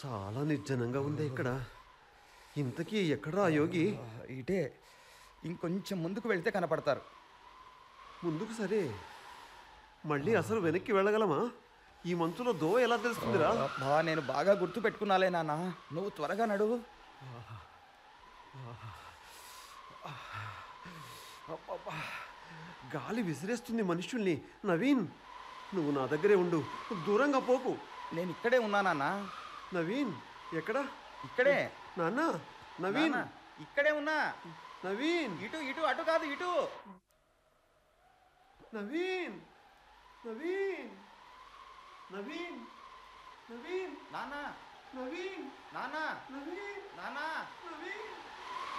చాలా నిర్జనంగా ఉంది ఇక్కడ ఇంతకీ ఎక్కడా ఆ యోగి ఆ, ఇటే ఇంకొంచెం ముందుకు వెళ్తే కనపడతారు ముందుకు సరే మళ్ళీ అసలు వెనక్కి వెళ్ళగలమా ఈ మంచులో దో ఎలా తెలుస్తుందిరా బా నేను బాగా గుర్తు పెట్టుకున్నాలే నాన్న నువ్వు త్వరగా నడువు అబ్బబ్బా. గాలి విసిరేస్తుంది మనుషుల్ని నవీన్ నువ్వు నా దగ్గరే ఉండు దూరంగా పోకు నేను ఇక్కడే ఉన్నానన్నా నవీన్ ఎక్కడ ఇక్కడే నాన్న నవీన్ నాన్న, ఇక్కడే ఉన్నా నవీన్ ఇటు ఇటు అటు కాదు ఇటు నవీన్ నవీన్ నవీన్ నవీన్ నాన్న నవీన్ నాన్న నవీన్ నాన్న నవీన్